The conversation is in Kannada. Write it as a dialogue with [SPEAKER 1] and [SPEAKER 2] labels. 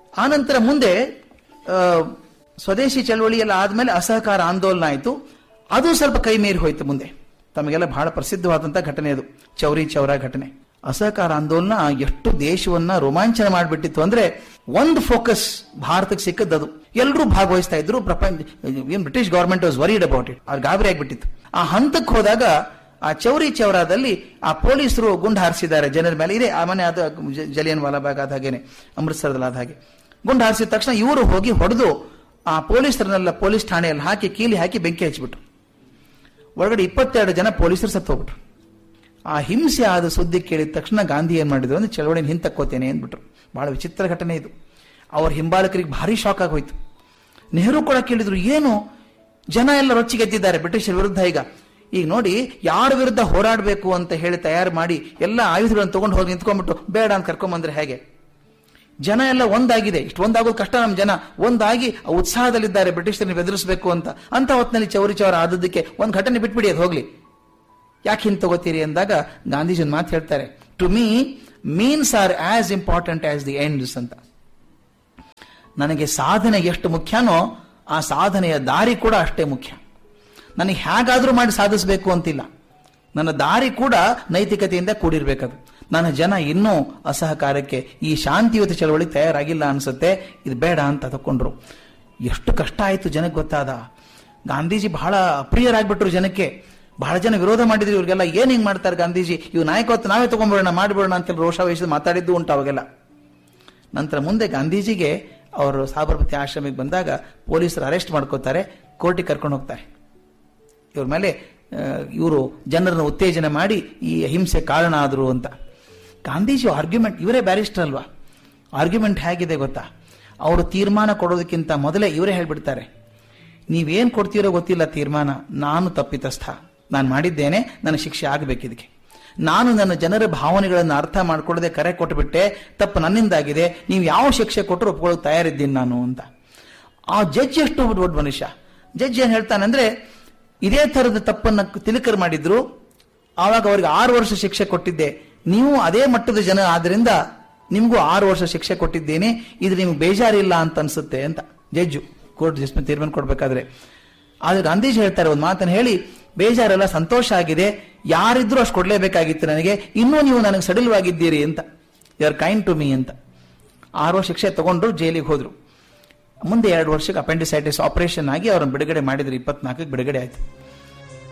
[SPEAKER 1] ಆನಂತರ ಮುಂದೆ ಆ, ಸ್ವದೇಶಿ ಚಳವಳಿ ಎಲ್ಲ ಆದ್ಮೇಲೆ ಅಸಹಕಾರ ಆಂದೋಲನ ಆಯಿತು ಅದು ಸ್ವಲ್ಪ ಕೈ ಮೀರಿ ಹೋಯ್ತು ಮುಂದೆ ತಮಗೆಲ್ಲ ಬಹಳ ಪ್ರಸಿದ್ಧವಾದಂತ ಘಟನೆ ಅದು ಚೌರಿ ಚೌರ ಘಟನೆ ಅಸಹಕಾರ ಆಂದೋಲನ ಎಷ್ಟು ದೇಶವನ್ನ ರೋಮಾಂಚನ ಮಾಡಿಬಿಟ್ಟಿತ್ತು ಅಂದ್ರೆ ಒಂದು ಫೋಕಸ್ ಭಾರತಕ್ಕೆ ಸಿಕ್ಕದ್ದು ಅದು ಎಲ್ಲರೂ ಭಾಗವಹಿಸ್ತಾ ಇದ್ರು ಪ್ರಪಂಚ ಏನ್ British government was worried about it ಅವ್ರು ಗಾಬರಿ ಆಗ್ಬಿಟ್ಟಿತ್ತು ಆ ಹಂತಕ್ಕೆ ಹೋದಾಗ ಆ ಚೌರಿ ಚೌರಾದಲ್ಲಿ ಆ ಪೊಲೀಸರು ಗುಂಡು ಹಾರಿಸಿದ್ದಾರೆ ಜನರ ಮೇಲೆ ಇದೆ ಆ ಮನೆ ಅದು ಜ- ಜಲಿಯನ್ ವಾಲಾಬಾಗ್ ಆದ ಹಾಗೇನೆ ಅಮೃತ್ಸರದಲ್ಲಿ ಆದ ಹಾಗೆ ಗುಂಡು ಹಾರಿಸಿದ ತಕ್ಷಣ ಇವರು ಹೋಗಿ ಹೊಡೆದು ಆ ಪೊಲೀಸರನ್ನೆಲ್ಲ ಪೊಲೀಸ್ ಠಾಣೆಯಲ್ಲಿ ಹಾಕಿ ಕೀಲಿ ಹಾಕಿ ಬೆಂಕಿ ಹಚ್ಚಿಬಿಟ್ರು ಒಳಗಡೆ ಇಪ್ಪತ್ತೆರಡು ಜನ ಪೊಲೀಸರು ಸತ್ತು ಹೋಗ್ಬಿಟ್ರು ಆ ಹಿಂಸೆ ಆದ ಸುದ್ದಿ ಕೇಳಿದ ತಕ್ಷಣ ಗಾಂಧಿ ಏನ್ ಮಾಡಿದ್ರು ಅಂದ್ರೆ ಚಳವಳಿ ಹಿಂತಕ್ಕೋತೇನೆ ಅಂದ್ಬಿಟ್ರು ಬಹಳ ವಿಚಿತ್ರ ಘಟನೆ ಇದು ಅವ್ರ ಹಿಂಬಾಲಕರಿಗೆ ಭಾರಿ ಶಾಕ್ ಆಗೋಯ್ತು ನೆಹರು ಕೂಡ ಕೇಳಿದ್ರು ಏನು ಜನ ಎಲ್ಲ ರೊಚ್ಚಿಗೆದ್ದಿದ್ದಾರೆ ಬ್ರಿಟಿಷರ ವಿರುದ್ಧ ಈಗ ಈಗ ನೋಡಿ ಯಾರ ವಿರುದ್ಧ ಹೋರಾಡಬೇಕು ಅಂತ ಹೇಳಿ ತಯಾರು ಮಾಡಿ ಎಲ್ಲ ಆಯುಧಗಳನ್ನು ತಗೊಂಡು ಹೋಗಿ ನಿಂತ್ಕೊಂಡ್ಬಿಟ್ಟು ಬೇಡ ಅಂತ ಕರ್ಕೊಂಬಂದ್ರೆ ಹೇಗೆ ಜನ ಎಲ್ಲ ಒಂದಾಗಿದೆ ಇಷ್ಟು ಒಂದಾಗೋದು ಕಷ್ಟ ನಮ್ಮ ಜನ ಒಂದಾಗಿ ಆ ಉತ್ಸಾಹದಲ್ಲಿದ್ದಾರೆ ಬ್ರಿಟಿಷರನ್ನು ಬೆದರಿಸಬೇಕು ಅಂತ ಅಂತ ಹೊತ್ತಿನಲ್ಲಿ ಚೌರಿ ಚೌರ ಆದದ್ದಕ್ಕೆ ಒಂದು ಘಟನೆ ಬಿಟ್ಬಿಡಿ ಅದು ಹೋಗ್ಲಿ ಯಾಕೆ ಹಿಂಗೆ ತಗೋತೀರಿ ಅಂದಾಗ ಗಾಂಧೀಜಿ ಒಂದು ಮಾತು ಹೇಳ್ತಾರೆ to me means are as important as the ends ಅಂತ ನನಗೆ ಸಾಧನೆ ಎಷ್ಟು ಮುಖ್ಯನೋ ಆ ಸಾಧನೆಯ ದಾರಿ ಕೂಡ ಅಷ್ಟೇ ಮುಖ್ಯ ನನಗೆ ಹೇಗಾದ್ರೂ ಮಾಡಿ ಸಾಧಿಸಬೇಕು ಅಂತಿಲ್ಲ ನನ್ನ ದಾರಿ ಕೂಡ ನೈತಿಕತೆಯಿಂದ ಕೂಡಿರ್ಬೇಕದು ನನ್ನ ಜನ ಇನ್ನೂ ಅಸಹಕಾರಕ್ಕೆ ಈ ಶಾಂತಿಯುತ ಚಳವಳಿ ತಯಾರಾಗಿಲ್ಲ ಅನ್ಸುತ್ತೆ ಇದು ಬೇಡ ಅಂತ ತಕೊಂಡ್ರು ಎಷ್ಟು ಕಷ್ಟ ಆಯ್ತು ಜನಕ್ಕೆ ಗೊತ್ತಾದ ಗಾಂಧೀಜಿ ಬಹಳ ಅಪ್ರಿಯರಾಗ್ಬಿಟ್ರು ಜನಕ್ಕೆ ಬಹಳ ಜನ ವಿರೋಧ ಮಾಡಿದ್ರು ಇವ್ರಿಗೆಲ್ಲ ಏನ್ ಹಿಂಗ್ ಮಾಡ್ತಾರೆ ಗಾಂಧೀಜಿ ಇವ್ ನಾಯಕತ್ವ ನಾವೇ ತಗೊಂಡ್ಬಿಡೋಣ ಮಾಡಿಬಿಡೋಣ ಅಂತ ರೋಷಾವೇಶದ ಮಾತಾಡಿದ್ದು ಉಂಟು ಅವಾಗೆಲ್ಲ ನಂತರ ಮುಂದೆ ಗಾಂಧೀಜಿಗೆ ಅವರು ಸಾಬರಮತಿ ಆಶ್ರಮಕ್ಕೆ ಬಂದಾಗ ಪೊಲೀಸರು ಅರೆಸ್ಟ್ ಮಾಡ್ಕೋತಾರೆ ಕೋರ್ಟಿಗೆ ಕರ್ಕೊಂಡು ಹೋಗ್ತಾರೆ ಇವ್ರ ಮೇಲೆ ಇವರು ಜನರನ್ನು ಉತ್ತೇಜನ ಮಾಡಿ ಈ ಹಿಂಸೆ ಕಾರಣ ಆದರು ಅಂತ ಗಾಂಧೀಜಿ ಆರ್ಗ್ಯುಮೆಂಟ್ ಇವರೇ ಬ್ಯಾರಿಸ್ಟರ್ ಅಲ್ವಾ ಆರ್ಗ್ಯುಮೆಂಟ್ ಹೇಗಿದೆ ಗೊತ್ತಾ ಅವರು ತೀರ್ಮಾನ ಕೊಡೋದಕ್ಕಿಂತ ಮೊದಲೇ ಇವರೇ ಹೇಳ್ಬಿಡ್ತಾರೆ ನೀವೇನ್ ಕೊಡ್ತೀರೋ ಗೊತ್ತಿಲ್ಲ ತೀರ್ಮಾನ ನಾನು ತಪ್ಪಿತಸ್ಥ ನಾನು ಮಾಡಿದ್ದೇನೆ ನನಗೆ ಶಿಕ್ಷೆ ಆಗಬೇಕು ಇದಕ್ಕೆ ನಾನು ನನ್ನ ಜನರ ಭಾವನೆಗಳನ್ನು ಅರ್ಥ ಮಾಡ್ಕೊಳ್ಳದೆ ಕರೆ ಕೊಟ್ಟುಬಿಟ್ಟೆ ತಪ್ಪು ನನ್ನಿಂದಾಗಿದೆ ನೀವು ಯಾವ ಶಿಕ್ಷೆ ಕೊಟ್ಟರು ಒಪ್ಕೊಳ್ಳೋಕೆ ತಯಾರಿದ್ದೀನಿ ನಾನು ಅಂತ ಆ ಜಡ್ಜ್ ಎಷ್ಟು ದೊಡ್ಡ ಮನುಷ್ಯ ಜಡ್ಜ್ ಏನ್ ಹೇಳ್ತಾನಂದ್ರೆ ಇದೇ ತರದ ತಪ್ಪನ್ನ ತಿಲಕರ್ ಮಾಡಿದ್ರು ಆವಾಗ ಅವ್ರಿಗೆ ಆರು ವರ್ಷ ಶಿಕ್ಷೆ ಕೊಟ್ಟಿದ್ದೆ ನೀವು ಅದೇ ಮಟ್ಟದ ಜನ ಆದ್ರಿಂದ ನಿಮಗೂ ಆರು ವರ್ಷ ಶಿಕ್ಷೆ ಕೊಟ್ಟಿದ್ದೇನೆ ಇದು ನಿಮ್ಗೆ ಬೇಜಾರಿಲ್ಲ ಅಂತ ಅನ್ಸುತ್ತೆ ಅಂತ ಜಡ್ಜು ಕೋರ್ಟ್ ಜಸ್ಟಿಸ್ ತೀರ್ಮಾನ ಕೊಡ್ಬೇಕಾದ್ರೆ ಆದ್ರೆ ಗಾಂಧೀಜಿ ಹೇಳ್ತಾರೆ ಒಂದು ಮಾತನ್ನು ಹೇಳಿ ಬೇಜಾರೆಲ್ಲ ಸಂತೋಷ ಆಗಿದೆ ಯಾರಿದ್ರು ಅಷ್ಟು ಕೊಡ್ಲೇಬೇಕಾಗಿತ್ತು ನನಗೆ ಇನ್ನೂ ನೀವು ನನಗೆ ಸಡಿಲವಾಗಿದ್ದೀರಿ ಅಂತ you are kind to me ಅಂತ ಆರು ವರ್ಷ ಶಿಕ್ಷೆ ತಗೊಂಡ್ರು ಜೈಲಿಗೆ ಹೋದ್ರು ಮುಂದೆ ಎರಡು ವರ್ಷಕ್ಕೆ ಅಪೆಂಡಿಸೈಟಿಸ್ ಆಪರೇಷನ್ ಆಗಿ ಅವ್ರನ್ನ ಬಿಡುಗಡೆ ಮಾಡಿದ್ರು ಇಪ್ಪತ್ನಾಲ್ಕಕ್ಕೆ ಬಿಡುಗಡೆ ಆಯ್ತು